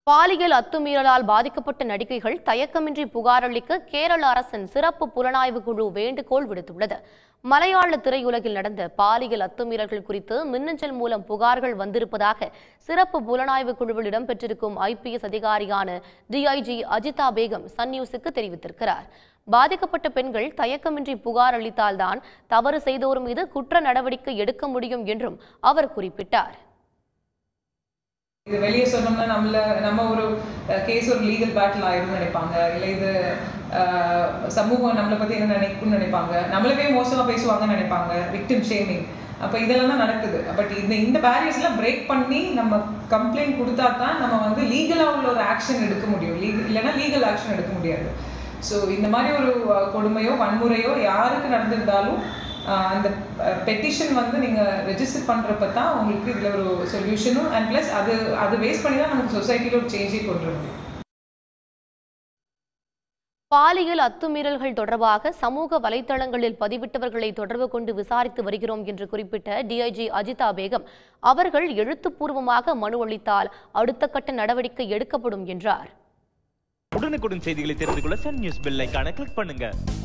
பாலியல் அத்துமீறலால் பாதிக்கப்பட்ட நடிகைகள் தயக்கமின்றி புகார் அளிக்க கேரள அரசின் சிறப்பு புலனாய்வு குழு வேண்டுகோள் விடுத்துள்ளது மலையாள திரையுலகில் நடந்த பாலியல் அத்துமீறல்கள் குறித்து மின்னஞ்சல் மூலம் புகார்கள் வந்திருப்பதாக சிறப்பு புலனாய்வு குழுவில் இடம்பெற்றிருக்கும் ஐபிஎஸ் அதிகாரியான டிஐஜி அஜிதா பேகம் சன் நியூஸுக்கு தெரிவித்திருக்கிறார் பாதிக்கப்பட்ட பெண்கள் தயக்கமின்றி புகார் அளித்தால்தான் தவறு செய்தோர் மீது குற்ற நடவடிக்கை எடுக்க முடியும் என்றும் அவர் குறிப்பிட்டார் இது வெளியே சொன்னோம்னா நம்மள நம்ம ஒரு கேஸ் ஒரு லீகல் பேட்டில் ஆயிரும்னு நினைப்பாங்க இல்லை இது அஹ், சமூகம் நம்மளை பற்றி என்ன நினைக்கும்னு நினைப்பாங்க நம்மளவே மோசமாக பேசுவாங்கன்னு நினைப்பாங்க விக்டிம் ஷேமிங் அப்போ இதெல்லாம் தான் நடக்குது பட் இந்த இந்த பேரியர்ஸ்லாம் பிரேக் பண்ணி நம்ம கம்ப்ளைண்ட் கொடுத்தா தான் நம்ம வந்து லீகலாக உள்ள ஒரு ஆக்ஷன் எடுக்க முடியும் லீகல் இல்லைன்னா லீகல் ஆக்ஷன் எடுக்க முடியாது ஸோ இந்த மாதிரி ஒரு அஹ், கொடுமையோ வன்முறையோ யாருக்கு நடந்திருந்தாலும் ஆஹ் அந்த பெட்டிஷன் வந்து நீங்கள் ரெஜிஸ்டர் பண்ணுறப்ப தான் உங்களுக்கு இதில் ஒரு சொல்யூஷனும் அண்ட் ப்ளஸ் அது அது பேஸ் பண்ணி தான் நமக்கு சொசைட்டியில் ஒரு சேஞ்சே கொண்டு வர முடியும் பாலியல் அத்துமீறல்கள் தொடர்பாக சமூக வலைத்தளங்களில் பதிவிட்டவர்களை தொடர்பு கொண்டு விசாரித்து வருகிறோம் என்று குறிப்பிட்ட டிஐஜி அஜிதா பேகம் அவர்கள் எழுத்துப்பூர்வமாக மனு அளித்தால் அடுத்த கட்ட நடவடிக்கை எடுக்கப்படும் என்றார் உடனுக்குடன் செய்திகளை தெரிந்து கொள்ள சன் நியூஸ் பெல் ஐகானை கிளிக் பண்ணுங்க